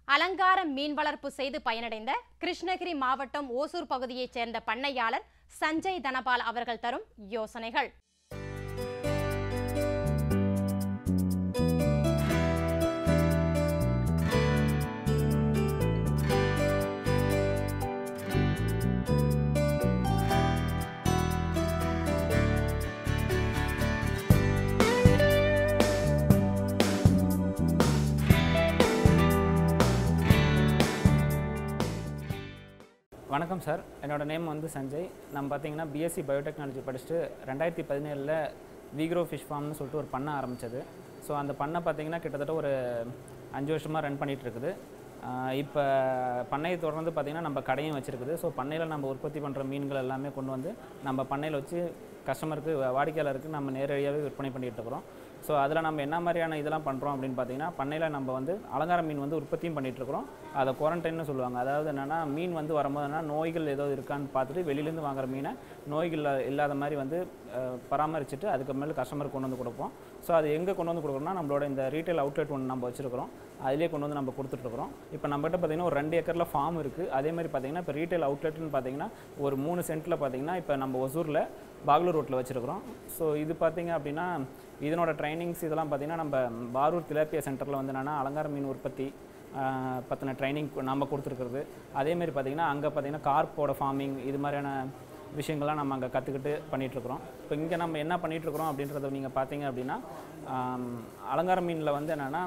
அலங்கார மீன் வளர்ப்பு செய்து பயனடைந்த கிருஷ்ணகிரி மாவட்டம் ஓசூர் பகுதியைச் சேர்ந்த பண்ணையாளர் சஞ்சய் தனபால் அவர்கள் தரும் யோசனைகள் வணக்கம் சார் என்னோட நேம் வந்து சஞ்சய் நம்ம பார்த்தீங்கன்னா பிஎஸ்சி பயோடெக்னாலஜி படிச்சுட்டு ரெண்டாயிரத்தி பதினேழில் வீக்ரோ ஃபிஷ் ஃபார்ம்னு சொல்லிட்டு ஒரு பண்ணை ஆரம்பித்தது ஸோ அந்த பண்ணை பார்த்தீங்கன்னா கிட்டத்தட்ட ஒரு அஞ்சு வருஷமாக ரன் பண்ணிகிட்டு இருக்குது இப்போ பண்ணையை தொடர்ந்து பார்த்திங்கன்னா நம்ம கடையும் வச்சுருக்குது ஸோ பண்ணையில் நம்ம உற்பத்தி பண்ணுற மீன்கள் எல்லாமே கொண்டு வந்து நம்ம பண்ணையில் வச்சு கஸ்டமருக்கு வாடிக்கையாளருக்கு நம்ம நேரடியாகவே விற்பனை பண்ணிகிட்டு இருக்கிறோம் ஸோ அதில் நம்ம என்ன மாதிரியான இதெல்லாம் பண்ணுறோம் அப்படின்னு பார்த்தீங்கன்னா பண்ணையில் நம்ம வந்து அலங்கார மீன் வந்து உற்பத்தியும் பண்ணிட்டு இருக்கிறோம் அதை குவாரண்டைன்னு சொல்லுவாங்க அதாவது என்னென்னா மீன் வந்து வரும்போதுனா நோய்கள் ஏதோ இருக்கான்னு பார்த்துட்டு வெளியிலேருந்து வாங்குற மீனை நோய்கள் இல்லா- இல்லாத மாதிரி வந்து அஹ், பராமரிச்சுட்டு அதுக்கு மேலே கஸ்டமருக்கு கொண்டு வந்து கொடுப்போம் ஸோ அது எங்கே கொண்டு வந்து கொடுக்குறோம்னா நம்மளோட இந்த ரீட்டைல் அவுட்லெட் ஒன்று நம்ம வச்சுருக்கிறோம் அதிலே கொண்டு வந்து நம்ம கொடுத்துட்ருக்குறோம் இப்போ நம்மகிட்ட பார்த்தீங்கன்னா ஒரு ரெண்டு ஏக்கரில் ஃபார்ம் இருக்குது அதே மாதிரி பார்த்தீங்கன்னா இப்போ ரீட்டைல் அவுட்லெட்னு பார்த்தீங்கன்னா ஒரு மூணு சென்ட்டில் பார்த்தீங்கன்னா இப்போ நம்ம ஒசூரில் பாகலூர் ரோட்டில் வச்சுருக்கிறோம் ஸோ இது பார்த்தீங்க அப்படின்னா இதனோட ட்ரைனிங்ஸ் இதெல்லாம் பார்த்தீங்கன்னா நம்ம பாரூர் திலாப்பியா சென்டரில் வந்து என்னென்னா அலங்கார மீன் உற்பத்தி ஆஹ், பற்றின ட்ரைனிங் நம்ம கொடுத்துருக்குறது அதேமாரி பார்த்தீங்கன்னா அங்கே பார்த்தீங்கன்னா கார்ப்போட ஃபார்மிங் இது மாதிரியான விஷயங்கள்லாம் நம்ம அங்கே கற்றுக்கிட்டு பண்ணிகிட்ருக்குறோம் இப்போ இங்கே நம்ம என்ன பண்ணிகிட்ருக்குறோம் அப்படின்றத நீங்கள் பார்த்தீங்க அப்படின்னா ஆம், அலங்கார மீனில் வந்து என்னென்னா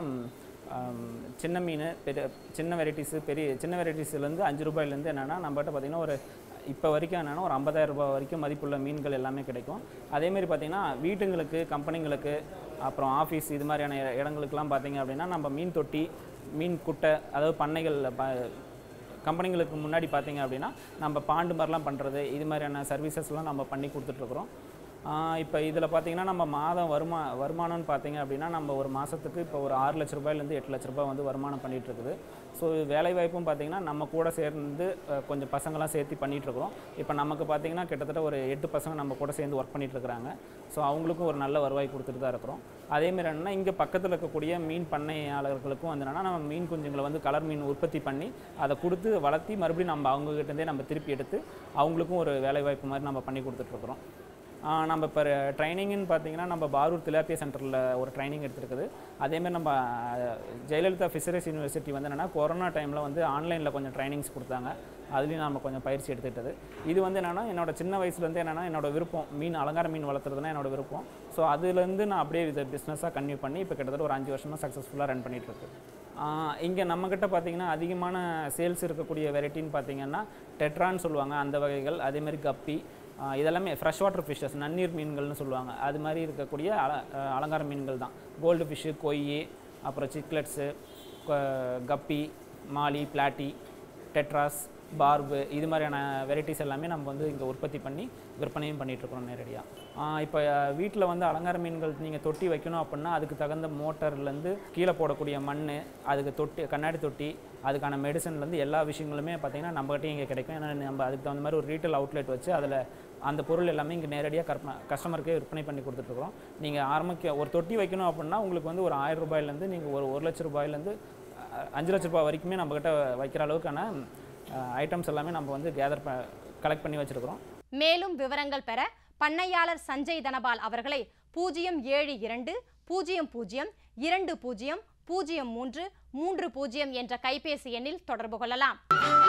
சின்ன மீன் பெரிய சின்ன வெரைட்டிஸு பெரிய சின்ன வெரைட்டிஸ்லேருந்து அஞ்சு ரூபாயிலேருந்து என்னென்னா நம்மகிட்ட பார்த்தீங்கன்னா ஒரு இப்போ வரைக்கும் என்னென்னா ஒரு 50000 ரூபாய் வரைக்கும் மதிப்புள்ள மீன்கள் எல்லாமே கிடைக்கும் அதேமாரி பார்த்தீங்கன்னா வீட்டுங்களுக்கு கம்பெனிங்களுக்கு அப்புறம் ஆஃபீஸ் இது மாதிரியான இட- இடங்களுக்குலாம் பார்த்தீங்க அப்படின்னா நம்ம மீன் தொட்டி மீன் குட்டை அதாவது பண்ணைகளில் ப கம்பெனிங்களுக்கு முன்னாடி பார்த்தீங்க அப்படின்னா நம்ம பாண்டு மாதிரிலாம் பண்ணுறது இது மாதிரியான சர்வீசஸ்லாம் நம்ம பண்ணி கொடுத்துட்ருக்குறோம் இப்போ இதில் பார்த்தீங்கன்னா நம்ம மாதம் வருமா வருமானம்னு பார்த்தீங்க அப்படின்னா நம்ம ஒரு மாதத்துக்கு இப்போ ஒரு ஆறு லட்ச ரூபாயிலேருந்து எட்டு லட்ச ரூபாய் வந்து வருமானம் பண்ணிட்டு இருக்குது ஸோ வேலை வாய்ப்பும் பார்த்தீங்கன்னா நம்ம கூட சேர்ந்து அஹ், கொஞ்சம் பசங்களாம் சேர்த்து பண்ணிகிட்ருக்குறோம் இப்போ நமக்கு பார்த்தீங்கன்னா கிட்டத்தட்ட ஒரு எட்டு பசங்க நம்ம கூட சேர்ந்து ஒர்க் பண்ணிட்டு இருக்கிறாங்க ஸோ அவங்களுக்கும் ஒரு நல்ல வருவாய் கொடுத்துட்டு தான் இருக்கிறோம் அதேமாரி என்னன்னா இங்கே பக்கத்தில் இருக்கக்கூடிய மீன் பண்ணையாளர்களுக்கும் வந்து என்னன்னா நம்ம மீன் குஞ்சுங்களை வந்து கலர் மீன் உற்பத்தி பண்ணி அதை கொடுத்து வளர்த்தி மறுபடியும் நம்ம அவங்ககிட்டருந்தே நம்ம திருப்பி எடுத்து அவங்களுக்கும் ஒரு வேலை வாய்ப்பு மாதிரி நம்ம பண்ணி கொடுத்துட்ருக்குறோம் ஆஹ் நம்ம இப்போ ட்ரைனிங்னு பார்த்தீங்கன்னா நம்ம பாரூர் திலாப்பியா சென்டரில் ஒரு ட்ரைனிங் எடுத்துருக்குது அதேமாதிரி நம்ம அஹ், ஜெயலலிதா ஃபிஷரிஸ் யூனிவர்சிட்டி வந்து என்னென்னா கொரோனா டைமில் வந்து ஆன்லைனில் கொஞ்சம் ட்ரைனிங்ஸ் கொடுத்தாங்க அதுலேயும் நம்ம கொஞ்சம் பயிற்சி எடுத்துக்கிட்டது இது வந்து என்னென்னா என்னோட சின்ன வயசுலேருந்து என்னென்னா என்னோட விருப்பம் மீன் அலங்கார மீன் வளர்த்துறதுனா என்னோட விருப்பம் ஸோ அதுலேருந்து நான் அப்படியே இதை பிஸ்னஸாக கன்டினியூ பண்ணி இப்போ கிட்டத்தட்ட ஒரு அஞ்சு வருஷமாக சக்ஸஸ்ஃபுல்லாக ரன் பண்ணிட்டு இருக்கு இங்கே நம்மக்கிட்ட பார்த்தீங்கன்னா அதிகமான சேல்ஸ் இருக்கக்கூடிய வெரைட்டின்னு பார்த்தீங்கன்னா டெட்ரான்னு சொல்லுவாங்க அந்த வகைகள் அதேமாதிரி கப்பி ஆஹ் இதெல்லாமே ஃப்ரெஷ் வாட்டர் ஃபிஷ்ஷஸ் நன்னீர் மீன்கள்னு சொல்லுவாங்க அது மாதிரி இருக்கக்கூடிய அல ஆஹ் அலங்கார மீன்கள் தான் கோல்டு ஃபிஷ்ஷு கொய்யி அப்புறம் சிக்லெட்ஸு கப்பி மாலி பிளாட்டி டெட்ராஸ் பார்பு இது மாதிரியான வெரைட்டிஸ் எல்லாமே நம்ம வந்து இங்கே உற்பத்தி பண்ணி விற்பனையும் பண்ணிகிட்ருக்குறோம் நேரடியாக இப்போ வீட்டில் வந்து அலங்கார மீன்கள் நீங்கள் தொட்டி வைக்கணும் அப்படின்னா அதுக்கு தகுந்த மோட்டர்லேருந்து கீழே போடக்கூடிய மண் அதுக்கு தொட்டி கண்ணாடி தொட்டி அதுக்கான மெடிசன்லேருந்து எல்லா விஷயங்களுமே பார்த்தீங்கன்னா நம்மகிட்டயும் இங்கே கிடைக்கும் ஏன்னா நம்ம அதுக்கு தகுந்த மாதிரி ஒரு ரீட்டைல் அவுட்லெட் வச்சு அதில் அந்த பொருள் எல்லாமே இங்கே நேரடியாக கற்ப கஸ்டமருக்கே விற்பனை பண்ணி கொடுத்துட்ருக்குறோம் நீங்கள் ஆரம்பிக்க ஒரு தொட்டி வைக்கணும் அப்படின்னா உங்களுக்கு வந்து ஒரு ஆயிரம் ரூபாயிலேருந்து நீங்கள் ஒரு ஒரு லட்ச ரூபாயிலேருந்து அஹ், அஞ்சு லட்ச ரூபாய் வரைக்குமே நம்மக்கிட்ட வைக்கிற அளவுக்கான ஐட்டம்ஸ் எல்லாமே நம்ம வந்து கேதர் ப கலெக்ட் பண்ணி வச்சுருக்கிறோம் மேலும் விவரங்கள் பெற பண்ணையாளர் சஞ்சய் தனபால் அவர்களை பூஜ்ஜியம் ஏழு இரண்டு பூஜ்ஜியம் பூஜ்ஜியம் இரண்டு பூஜ்ஜியம் பூஜ்ஜியம் மூன்று மூன்று பூஜ்ஜியம் என்ற கைபேசி எண்ணில் தொடர்பு கொள்ளலாம்